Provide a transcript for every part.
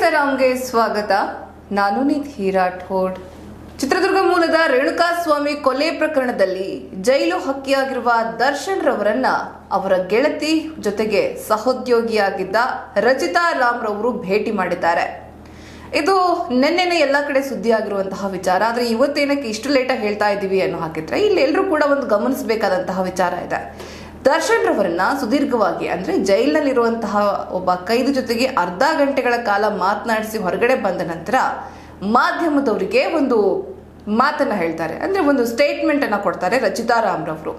ಸೀತಾರಾಮ್ಗೆ ಸ್ವಾಗತ ನಾನು ನಿಧಿ ರಾಠೋಡ್ ಚಿತ್ರದುರ್ಗ ಮೂಲದ ರೇಣುಕಾಸ್ವಾಮಿ ಕೊಲೆ ಪ್ರಕರಣದಲ್ಲಿ ಜೈಲು ಹಕ್ಕಿಯಾಗಿರುವ ದರ್ಶನ್ ರವರನ್ನ ಅವರ ಗೆಳತಿ ಜೊತೆಗೆ ಸಹೋದ್ಯೋಗಿಯಾಗಿದ್ದ ರಚಿತಾ ರಾಮ್ ರವರು ಭೇಟಿ ಮಾಡಿದ್ದಾರೆ ಇದು ನಿನ್ನೆನೆ ಎಲ್ಲ ಕಡೆ ಸುದ್ದಿ ಆಗಿರುವಂತಹ ವಿಚಾರ ಆದ್ರೆ ಇವತ್ತೇನಕ್ಕೆ ಇಷ್ಟು ಲೇಟಾಗಿ ಹೇಳ್ತಾ ಇದ್ದೀವಿ ಅನ್ನೋ ಹಾಕಿದ್ರೆ ಇಲ್ಲಿ ಎಲ್ಲರೂ ಕೂಡ ಒಂದು ಗಮನಿಸಬೇಕಾದಂತಹ ವಿಚಾರ ಇದೆ ದರ್ಶನ್ ರವರನ್ನ ಸುದೀರ್ಘವಾಗಿ ಅಂದ್ರೆ ಜೈಲಿನಲ್ಲಿರುವಂತಹ ಒಬ್ಬ ಕೈದಿ ಜೊತೆಗೆ ಅರ್ಧ ಗಂಟೆಗಳ ಕಾಲ ಮಾತನಾಡಿಸಿ ಹೊರಗಡೆ ಬಂದ ನಂತರ ಮಾಧ್ಯಮದವರಿಗೆ ಒಂದು ಮಾತನ್ನ ಹೇಳ್ತಾರೆ ಅಂದ್ರೆ ಒಂದು ಸ್ಟೇಟ್ಮೆಂಟ್ ಅನ್ನ ಕೊಡ್ತಾರೆ ರಚಿತಾ ರಾಮ್ ರವರು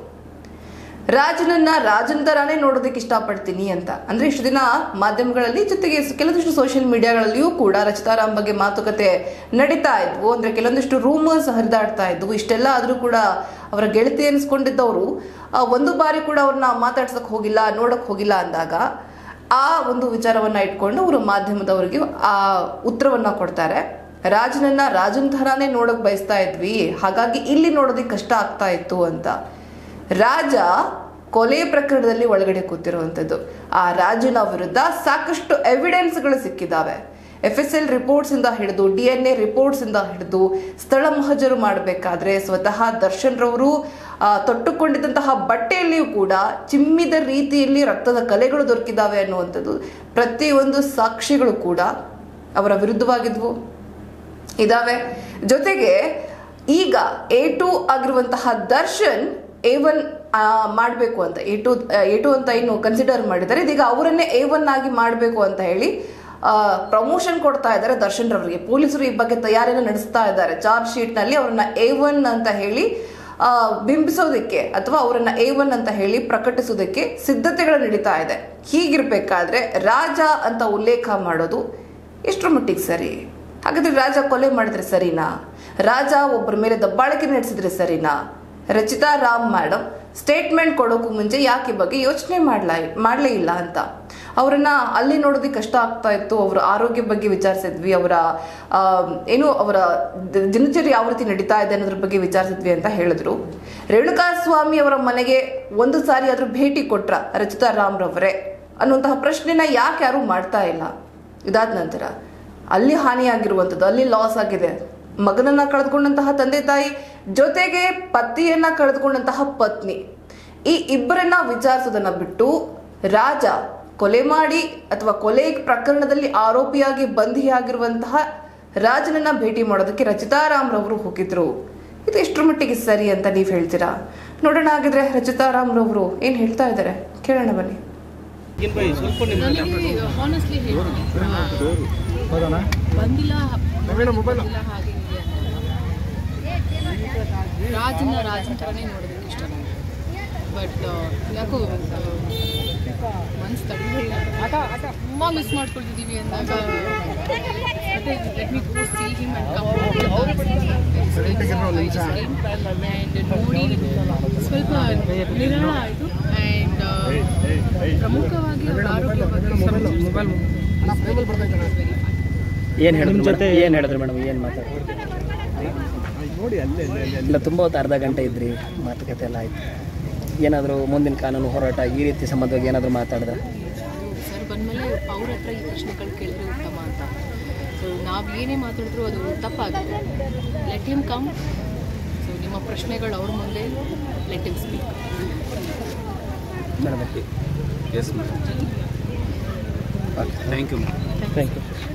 ರಾಜನನ್ನ ರಾಜನ ತರಾನೇ ನೋಡೋದಕ್ಕೆ ಇಷ್ಟಪಡ್ತೀನಿ ಅಂತ ಅಂದ್ರೆ ಇಷ್ಟು ದಿನ ಮಾಧ್ಯಮಗಳಲ್ಲಿ ಜೊತೆಗೆ ಕೆಲವೊಂದಿಷ್ಟು ಸೋಷಿಯಲ್ ಮೀಡಿಯಾಗಳಲ್ಲಿಯೂ ಕೂಡ ರಚಿತಾರಾಮ್ ಬಗ್ಗೆ ಮಾತುಕತೆ ನಡೀತಾ ಇದ್ವು ಅಂದ್ರೆ ಕೆಲವೊಂದಿಷ್ಟು ರೂಮರ್ಸ್ ಹರಿದಾಡ್ತಾ ಇದ್ವು ಇಷ್ಟೆಲ್ಲ ಆದ್ರೂ ಕೂಡ ಅವರ ಗೆಳತಿ ಅನ್ಸ್ಕೊಂಡಿದ್ದವರು ಆ, ಒಂದು ಬಾರಿ ಕೂಡ ಅವ್ರನ್ನ ಮಾತಾಡ್ಸಕ್ ಹೋಗಿಲ್ಲ ನೋಡಕ್ ಹೋಗಿಲ್ಲ ಅಂದಾಗ ಆ ಒಂದು ವಿಚಾರವನ್ನ ಇಟ್ಕೊಂಡು ಅವರು ಮಾಧ್ಯಮದವರಿಗೆ ಆ ಉತ್ತರವನ್ನ ಕೊಡ್ತಾರೆ ರಾಜನನ್ನ ರಾಜನ ಥರಾನೇ ನೋಡಕ್ ಬಯಸ್ತಾ ಇದ್ವಿ ಹಾಗಾಗಿ ಇಲ್ಲಿ ನೋಡೋದಕ್ಕೆ ಕಷ್ಟ ಆಗ್ತಾ ಇತ್ತು ಅಂತ ರಾಜ ಕೊಲೆ ಪ್ರಕರಣದಲ್ಲಿ ಒಳಗಡೆ ಕೂತಿರುವಂಥದ್ದು ಆ ರಾಜನ ವಿರುದ್ಧ ಸಾಕಷ್ಟು ಎವಿಡೆನ್ಸ್ಗಳು ಸಿಕ್ಕಿದಾವೆ ಎಫ್ ಎಸ್ ಎಲ್ ರಿಪೋರ್ಟ್ಸ್ ಇಂದ ಹಿಡಿದು ಡಿ ಎನ್ ಎ ರಿಪೋರ್ಟ್ಸ್ ಇಂದ ಹಿಡಿದು ಸ್ಥಳ ಮಹಜರು ಮಾಡಬೇಕಾದ್ರೆ ಸ್ವತಃ ದರ್ಶನ್ ರವರು ಆ, ತೊಟ್ಟುಕೊಂಡಿದ್ದಂತಹ ಬಟ್ಟೆಯಲ್ಲಿಯೂ ಕೂಡ ಚಿಮ್ಮಿದ ರೀತಿಯಲ್ಲಿ ರಕ್ತದ ಕಲೆಗಳು ದೊರಕಿದಾವೆ ಅನ್ನುವಂಥದ್ದು ಪ್ರತಿಯೊಂದು ಸಾಕ್ಷಿಗಳು ಕೂಡ ಅವರ ವಿರುದ್ಧವಾಗಿದ್ವು ಇದಾವೆ ಜೊತೆಗೆ ಈಗ ಎ ಟು ಆಗಿರುವಂತಹ ದರ್ಶನ್ ಎ ಒನ್ ಮಾಡಬೇಕು ಅಂತ ಎ ಟು ಎ ಟು ಅಂತ ಏನು ಕನ್ಸಿಡರ್ ಮಾಡಿದ್ದಾರೆ ಇದೀಗ ಅವರನ್ನೇ ಎ ಒನ್ ಆಗಿ ಮಾಡಬೇಕು ಅಂತ ಹೇಳಿ ಪ್ರಮೋಷನ್ ಕೊಡ್ತಾ ಇದ್ದಾರೆ ದರ್ಶನ್ ರವರಿಗೆ ಪೊಲೀಸರು ಈ ಬಗ್ಗೆ ತಯಾರಿನ ನಡೆಸ್ತಾ ಇದ್ದಾರೆ ಚಾರ್ಜ್ ಶೀಟ್ ನಲ್ಲಿ ಅವರನ್ನ ಎ ಒನ್ ಅಂತ ಹೇಳಿ ಆ, ಬಿಂಬಿಸೋದಕ್ಕೆ ಅಥವಾ ಅವರನ್ನ ಎ ಒನ್ ಅಂತ ಹೇಳಿ ಪ್ರಕಟಿಸೋದಕ್ಕೆ ಸಿದ್ಧತೆಗಳು ನಡೀತಾ ಇದೆ ಹೀಗಿರ್ಬೇಕಾದ್ರೆ ರಾಜ ಅಂತ ಉಲ್ಲೇಖ ಮಾಡೋದು ಎಷ್ಟರ ಮಟ್ಟಿಗೆ ಸರಿ ಹಾಗಾದ್ರೆ ರಾಜ ಕೊಲೆ ಮಾಡಿದ್ರೆ ಸರಿನಾ ರಾಜ ಒಬ್ಬರ ಮೇಲೆ ದಬ್ಬಾಳಿಕೆ ನಡೆಸಿದ್ರೆ ಸರಿನಾ ರಚಿತಾ ರಾಮ್ ಮೇಡಮ್ ಸ್ಟೇಟ್ಮೆಂಟ್ ಕೊಡೋಕ್ಕೂ ಮುಂಚೆ ಯಾಕೆ ಈ ಬಗ್ಗೆ ಯೋಚನೆ ಮಾಡ್ಲಾ ಮಾಡಲೇ ಇಲ್ಲ ಅಂತ ಅವರನ್ನ ಅಲ್ಲಿ ನೋಡೋದಕ್ಕೆ ಕಷ್ಟ ಆಗ್ತಾ ಇತ್ತು ಅವರ ಆರೋಗ್ಯ ಬಗ್ಗೆ ವಿಚಾರಿಸಿದ್ವಿ ಅವರ ಆ, ಏನು ಅವರ ದ- ದಿನಚರಿ ಯಾವ ರೀತಿ ನಡೀತಾ ಇದೆ ಅನ್ನೋದ್ರ ಬಗ್ಗೆ ವಿಚಾರಿಸಿದ್ವಿ ಅಂತ ಹೇಳಿದ್ರು ರೇಣುಕಾ ಸ್ವಾಮಿ ಅವರ ಮನೆಗೆ ಒಂದು ಸಾರಿ ಆದ್ರೂ ಭೇಟಿ ಕೊಟ್ರ ರಚಿತಾ ರಾಮ್ ರವರೇ ಅನ್ನುವಂತಹ ಪ್ರಶ್ನೆನ ಯಾಕೆ ಯಾರು ಮಾಡ್ತಾ ಇಲ್ಲ ಇದಾದ ನಂತರ ಅಲ್ಲಿ ಹಾನಿಯಾಗಿರುವಂಥದ್ದು ಅಲ್ಲಿ ಲಾಸ್ ಆಗಿದೆ ಮಗನನ್ನ ಕಳೆದುಕೊಂಡಂತಹ ತಂದೆ ತಾಯಿ ಜೊತೆಗೆ ಪತಿಯನ್ನ ಕಳೆದುಕೊಂಡಂತಹ ಪತ್ನಿ ಈ ಇಬ್ಬರನ್ನ ವಿಚಾರಿಸೋದನ್ನ ಬಿಟ್ಟು ರಾಜ ಕೊಲೆ ಮಾಡಿ ಅಥವಾ ಕೊಲೆ ಪ್ರಕರಣದಲ್ಲಿ ಆರೋಪಿಯಾಗಿ ಬಂಧಿಯಾಗಿರುವಂತಹ ರಾಜನನ್ನ ಭೇಟಿ ಮಾಡೋದಕ್ಕೆ ರಚಿತಾರಾಮ್ ರವರು ಹೋಗಿದ್ರು ಇದು ಎಷ್ಟರ ಮಟ್ಟಿಗೆ ಸರಿ ಅಂತ ನೀವು ಹೇಳ್ತೀರಾ ನೋಡೋಣ ಹಾಗಿದ್ರೆ ರಚಿತಾರಾಮ್ ರವರು ಏನ್ ಹೇಳ್ತಾ ಇದ್ದಾರೆ ಕೇಳೋಣ ಬನ್ನಿ ಏನ್ ಬೈ ಸ್ವಲ್ಪ ನನಗೆ ಹಾನೆಸ್ಟ್ಲಿ ಹೇಳ್ತೀನಿ ಬಂದಿಲ್ಲ ಬಂದಿಲ್ಲ ಹಾಗೆ ಹೀಗೆ ಅಂತ. ರಾಜನ ರಾಜನ ಥರನೇ ನೋಡೋದಕ್ಕೆ ಇಷ್ಟ ನನಗೆ ಬಟ್ ಯಾಕೋ ಮನ್ಸು ತಡಿಲಿಲ್ಲ ತುಂಬ ಮಿಸ್ ಮಾಡ್ಕೊಳ್ತಿದ್ದೀವಿ ಅಂದಾಗ let me go see him and and ನೋಡಿ ಸ್ವಲ್ಪ ನಿರಾಳ ಆಯಿತು ಆ್ಯಂಡ್ ಪ್ರಮುಖವಾಗಿ ಅವ್ರ ಆರೋಗ್ಯ ಬಗ್ಗೆ ಏನು ಹೇಳಿದ್ರು ಜೊತೆ ಏನು ಹೇಳಿದ್ರು ಮೇಡಮ್ ಏನು ಮಾತಾಡಿದ್ರು ಇಲ್ಲ ತುಂಬ ಹೊತ್ತು ಅರ್ಧ ಗಂಟೆ ಇದ್ರಿ ಮಾತುಕತೆ ಎಲ್ಲ ಆಯ್ತು ಏನಾದರೂ ಮುಂದಿನ ಕಾನೂನು ಹೋರಾಟ ಈ ರೀತಿ ಸಂಬಂಧವಾಗಿ ಏನಾದರೂ ಮಾತಾಡಿದ್ರೆ ಸರ್ ಬಂದಮೇಲೆ ಅವ್ರ ಹತ್ರ ಈ ಪ್ರಶ್ನೆಗಳು ಕೇಳಿದ್ರೆ ಉತ್ತಮ ಅಂತ ಸೊ ನಾವು ಏನೇ ಮಾತಾಡಿದ್ರು ಅದು ತಪ್ಪಾಗುತ್ತೆ ಲೆಟ್ ಹಿಮ್ ಕಮ್ ಸೊ ನಿಮ್ಮ ಪ್ರಶ್ನೆಗಳು ಅವ್ರ ಮುಂದೆ let him speak madam yes madam thank you madam thank you